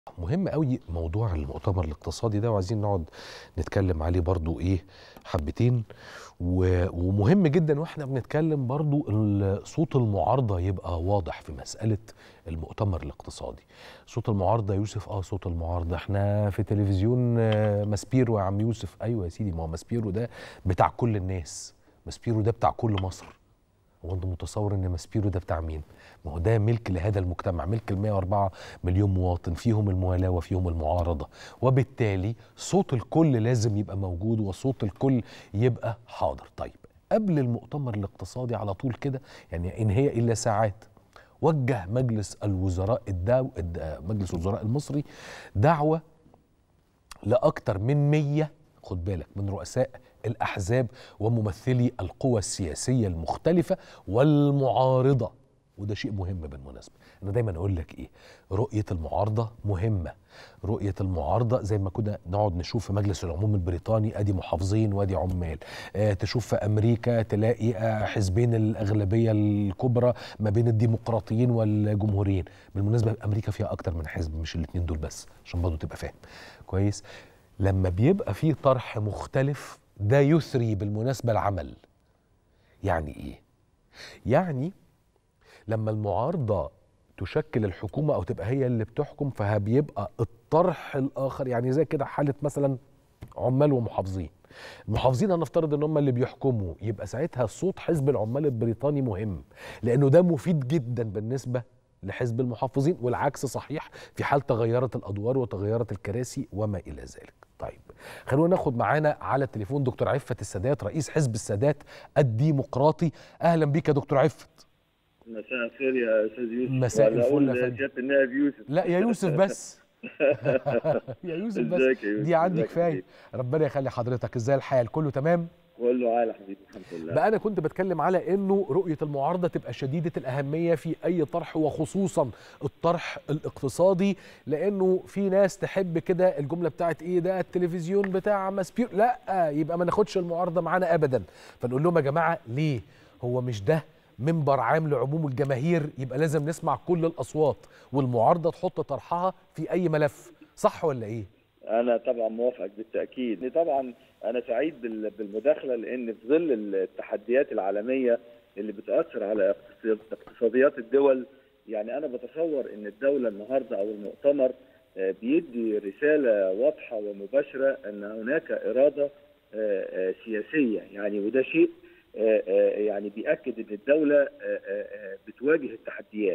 مهم قوي موضوع المؤتمر الاقتصادي ده وعايزين نقعد نتكلم عليه برضو ايه حبتين و- ومهم جدا واحنا بنتكلم برضو ال- صوت المعارضة يبقى واضح في مسألة المؤتمر الاقتصادي صوت المعارضة يوسف اه صوت المعارضة احنا في تلفزيون آه، ماسبيرو يا عم يوسف ايوه يا سيدي ما هو ماسبيرو ده بتاع كل الناس ماسبيرو ده بتاع كل مصر هو انت متصور ان ماسبيرو ده بتاع مين؟ ما هو ده ملك لهذا المجتمع، ملك ال 104 مليون مواطن فيهم الموالاه وفيهم المعارضه، وبالتالي صوت الكل لازم يبقى موجود وصوت الكل يبقى حاضر. طيب قبل المؤتمر الاقتصادي على طول كده يعني ان هي الا ساعات وجه مجلس الوزراء الدو... الد- مجلس الوزراء المصري دعوه لأكثر من 100 خد بالك من رؤساء الأحزاب وممثلي القوى السياسية المختلفة والمعارضة وده شيء مهم بالمناسبة أنا دايما أقول لك إيه رؤية المعارضة مهمة رؤية المعارضة زي ما كنا نقعد نشوف في مجلس العموم البريطاني أدي محافظين وأدي عمال آه تشوف في أمريكا تلاقي آه حزبين الأغلبية الكبرى ما بين الديمقراطيين والجمهوريين بالمناسبة أمريكا فيها أكتر من حزب مش الاتنين دول بس عشان برضه تبقى فاهم كويس لما بيبقى فيه طرح مختلف ده يثري بالمناسبة العمل يعني ايه يعني لما المعارضة تشكل الحكومة أو تبقى هي اللي بتحكم فبيبقى الطرح الآخر يعني زي كده حالة مثلا عمال ومحافظين المحافظين هنفترض ان هم اللي بيحكموا يبقى ساعتها صوت حزب العمال البريطاني مهم لانه ده مفيد جدا بالنسبه لحزب المحافظين والعكس صحيح في حال تغيرت الادوار وتغيرت الكراسي وما الى ذلك طيب خلونا ناخد معانا على التليفون دكتور عفت السادات رئيس حزب السادات الديمقراطي اهلا بيك يا دكتور عفت مساء الخير يا استاذ يوسف مساء ولا الفل أقول يا فندم. سياده النائب يوسف لا يا يوسف بس يا يوسف بس ازيك يا يوسف دي عندي ازيك يا كفايه حبيبي؟ ربنا يخلي حضرتك ازاي الحال كله تمام كله عال يا حبيبي الحمد لله بقى انا كنت بتكلم على انه رؤيه المعارضه تبقى شديده الاهميه في اي طرح وخصوصا الطرح الاقتصادي لانه في ناس تحب كده الجمله بتاعت ايه ده التلفزيون بتاع ماسبير لا يبقى ما ناخدش المعارضه معانا ابدا فنقول لهم يا جماعه ليه هو مش ده منبر عام لعموم الجماهير يبقى لازم نسمع كل الاصوات والمعارضه تحط طرحها في اي ملف صح ولا ايه انا طبعا موافقك بالتاكيد طبعا انا سعيد بال- بالمداخله لان في ظل التحديات العالميه اللي بتاثر على اقتصاد- اقتصاديات الدول يعني انا بتصور ان الدوله النهارده او المؤتمر آه، بيدي رساله واضحه ومباشره ان هناك اراده آه، آه، سياسيه يعني وده شيء آه، آه، يعني بياكد ان الدوله آه، آه، آه، بتواجه التحديات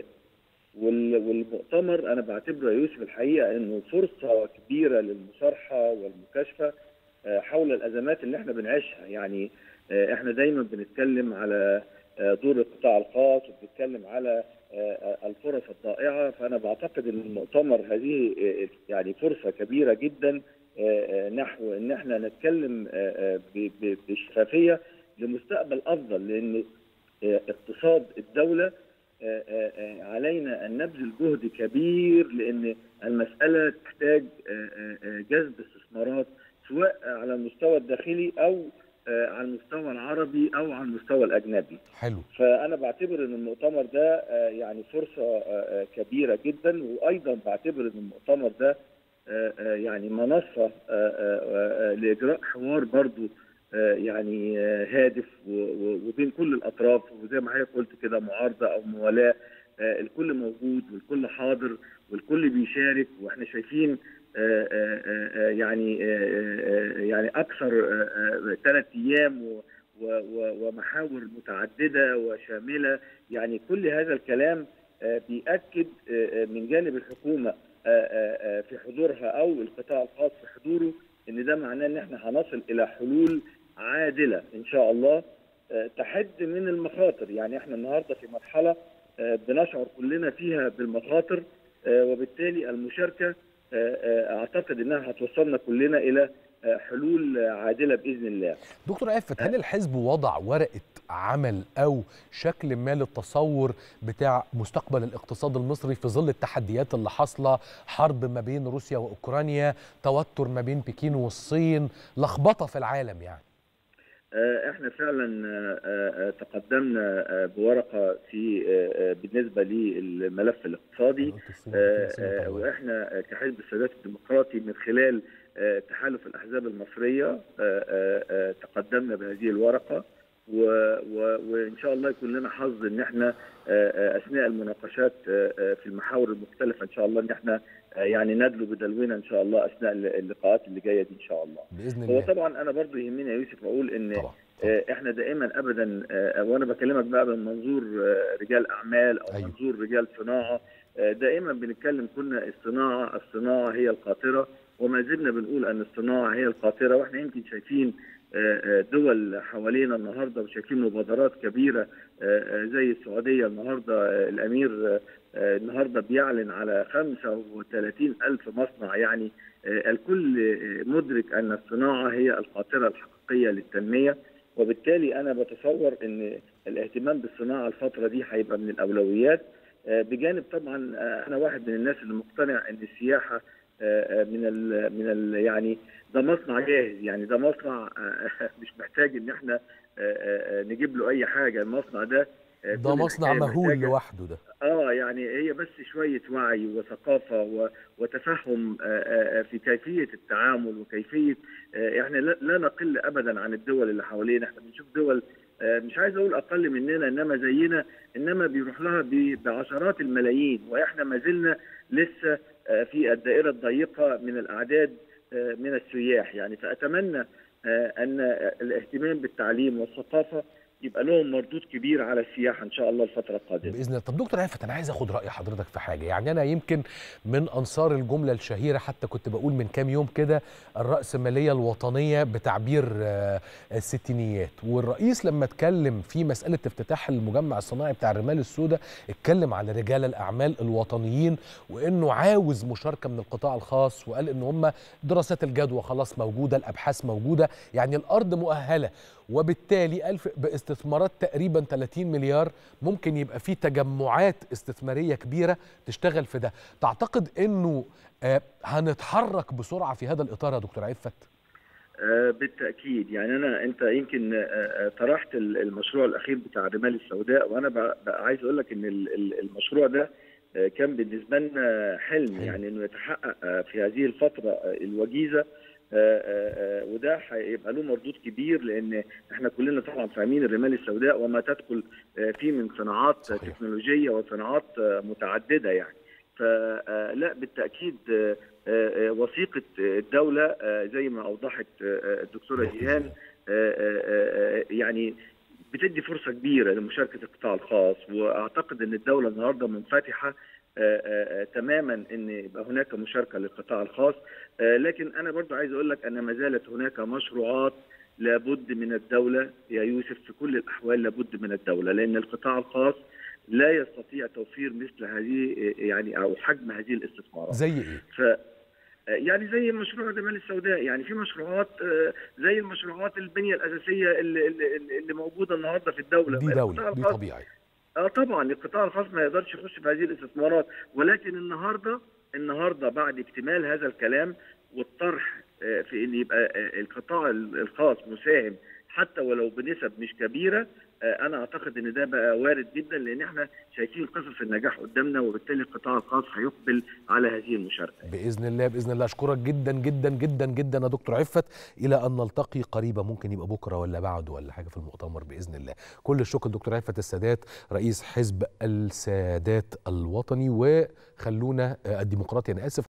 وال- والمؤتمر انا بعتبره يا يوسف الحقيقه انه فرصه كبيره للمصارحه والمكاشفه آه، حول الازمات اللي احنا بنعيشها يعني آه، احنا دايما بنتكلم على آه، دور القطاع الخاص وبنتكلم على آه، آه، الفرص الضائعه فانا بعتقد ان المؤتمر هذه آه، يعني فرصه كبيره جدا آه، آه، نحو ان احنا نتكلم آه، آه، ب- ب- بشفافيه لمستقبل افضل لان آه، اقتصاد الدوله آه، آه، آه، علينا ان نبذل جهد كبير لان المساله تحتاج آه، آه، آه، جذب استثمارات سواء على المستوى الداخلي او آه، على المستوى العربي او على المستوى الاجنبي حلو فانا بعتبر ان المؤتمر ده آه، يعني فرصه آه، آه، كبيره جدا وايضا بعتبر ان المؤتمر ده آه، آه، يعني منصه آه، آه، آه، لاجراء حوار برضو آه، يعني آه، هادف و- و- وبين كل الاطراف وزي ما حضرتك قلت كده معارضه او موالاه آه، الكل موجود والكل حاضر والكل بيشارك واحنا شايفين آه، آه، آه، يعني آه، آه، يعني اكثر ثلاث ايام و- و- و- ومحاور متعدده وشامله يعني كل هذا الكلام آه، بيأكد آه، آه، من جانب الحكومه آه، آه، آه، في حضورها او القطاع الخاص في حضوره ان ده معناه ان احنا هنصل الى حلول عادله ان شاء الله آه، تحد من المخاطر يعني احنا النهارده في مرحله آه، بنشعر كلنا فيها بالمخاطر آه، وبالتالي المشاركه آه، آه، اعتقد انها هتوصلنا كلنا الى آه، حلول آه، عادله باذن الله دكتور عفت هل الحزب وضع ورقة عمل أو شكل ما للتصور بتاع مستقبل الاقتصاد المصري في ظل التحديات اللي حاصلة حرب ما بين روسيا وأوكرانيا توتر ما بين بكين والصين لخبطة في العالم يعني آه، احنا فعلا آه، آه، تقدمنا آه، بورقه في آه، آه، بالنسبه للملف الاقتصادي آه، آه، واحنا كحزب السادات الديمقراطي من خلال آه، تحالف الاحزاب المصريه آه، آه، آه، تقدمنا بهذه الورقه و- و- وان شاء الله يكون لنا حظ ان احنا آه، آه، اثناء المناقشات آه، آه، في المحاور المختلفه ان شاء الله ان احنا آه، يعني ندلو بدلونا ان شاء الله اثناء اللقاءات اللي جايه دي ان شاء الله. باذن هو الله طبعا انا برضو يهمني يا يوسف اقول ان طبعا آه، احنا دائما ابدا آه، وانا بكلمك بقى من منظور آه، رجال اعمال او أيوة. منظور رجال صناعه آه، دائما بنتكلم كنا الصناعه الصناعه هي القاطره وما زلنا بنقول ان الصناعه هي القاطره واحنا يمكن شايفين آه، آه، دول حوالينا النهارده وشايفين مبادرات كبيره آه، آه، زي السعوديه النهارده آه، الامير آه، آه، النهارده بيعلن على 35 الف مصنع يعني آه، الكل آه، مدرك ان الصناعه هي القاطره الحقيقيه للتنميه وبالتالي انا بتصور ان الاهتمام بالصناعه الفتره دي هيبقى من الاولويات آه، بجانب طبعا آه، انا واحد من الناس اللي مقتنع ان السياحه آه، آه، من ال من ال يعني ده مصنع جاهز يعني ده مصنع آه، مش محتاج ان احنا آه، آه، آه، نجيب له اي حاجه المصنع ده آه، ده كل مصنع الحكاية مهول محتاجة- لوحده ده اه يعني هي بس شويه وعي وثقافه و- وتفهم آه، آه، في كيفيه التعامل وكيفيه آه، احنا لا لا نقل ابدا عن الدول اللي حوالينا احنا بنشوف دول آه، مش عايز اقول اقل مننا انما زينا انما بيروح لها ب- بعشرات الملايين واحنا ما زلنا لسه آه، في الدائره الضيقه من الاعداد آه، من السياح يعني فاتمنى آه، ان الاهتمام بالتعليم والثقافه يبقى لهم مردود كبير على السياحه ان شاء الله الفتره القادمه باذن الله طب دكتور عفت انا عايز اخد راي حضرتك في حاجه يعني انا يمكن من انصار الجمله الشهيره حتى كنت بقول من كام يوم كده الراسماليه الوطنيه بتعبير آه، الستينيات والرئيس لما اتكلم في مساله افتتاح المجمع الصناعي بتاع الرمال السوداء اتكلم عن رجال الاعمال الوطنيين وانه عاوز مشاركه من القطاع الخاص وقال ان هم دراسات الجدوى خلاص موجوده الابحاث موجوده يعني الارض مؤهله وبالتالي ألف باستثمارات تقريبا 30 مليار ممكن يبقى في تجمعات استثمارية كبيرة تشتغل في ده تعتقد أنه آه، هنتحرك بسرعة في هذا الإطار يا دكتور عفت آه، بالتاكيد يعني انا انت يمكن آه، آه، طرحت ال- المشروع الاخير بتاع الرمال السوداء وانا بقى بقى عايز اقول لك ان ال- ال- المشروع ده آه، كان بالنسبه لنا حلم حلم. يعني انه يتحقق آه، في هذه الفتره آه، الوجيزه آه، آه، آه، وده هيبقى له مردود كبير لان احنا كلنا طبعا فاهمين الرمال السوداء وما تدخل آه، فيه من صناعات صحيح. تكنولوجيه وصناعات آه، متعدده يعني فلا بالتاكيد آه، آه، آه، وثيقه آه، الدوله آه، زي ما اوضحت آه، الدكتوره جيهان آه، آه، آه، يعني بتدي فرصه كبيره لمشاركه القطاع الخاص واعتقد ان الدوله النهارده منفتحه آه، آه، آه، تماما ان يبقى هناك مشاركه للقطاع الخاص آه، لكن انا برضو عايز اقول لك ان ما زالت هناك مشروعات لابد من الدوله يا يوسف في كل الاحوال لابد من الدوله لان القطاع الخاص لا يستطيع توفير مثل هذه آه، يعني او حجم هذه الاستثمارات زي إيه؟ ف يعني زي مشروع الرمال السوداء يعني في مشروعات آه، زي المشروعات البنيه الاساسيه اللي, اللي, اللي موجوده النهارده في الدوله دي القطاع دولة دي الخاص طبيعي اه طبعا القطاع الخاص ما يقدرش يخش في هذه الاستثمارات ولكن النهارده النهارده بعد اكتمال هذا الكلام والطرح آه، في ان يبقى آه، القطاع الخاص مساهم حتى ولو بنسب مش كبيره آه، انا اعتقد ان ده بقى وارد جدا لان احنا شايفين قصص النجاح قدامنا وبالتالي القطاع الخاص هيقبل على هذه المشاركه بإذن الله بإذن الله أشكرك جدا جدا جدا جدا يا دكتور عفت إلى أن نلتقي قريبا ممكن يبقى بكرة ولا بعد ولا حاجة في المؤتمر بإذن الله كل الشكر دكتور عفت السادات رئيس حزب السادات الوطني وخلونا آه، الديمقراطي أنا آسف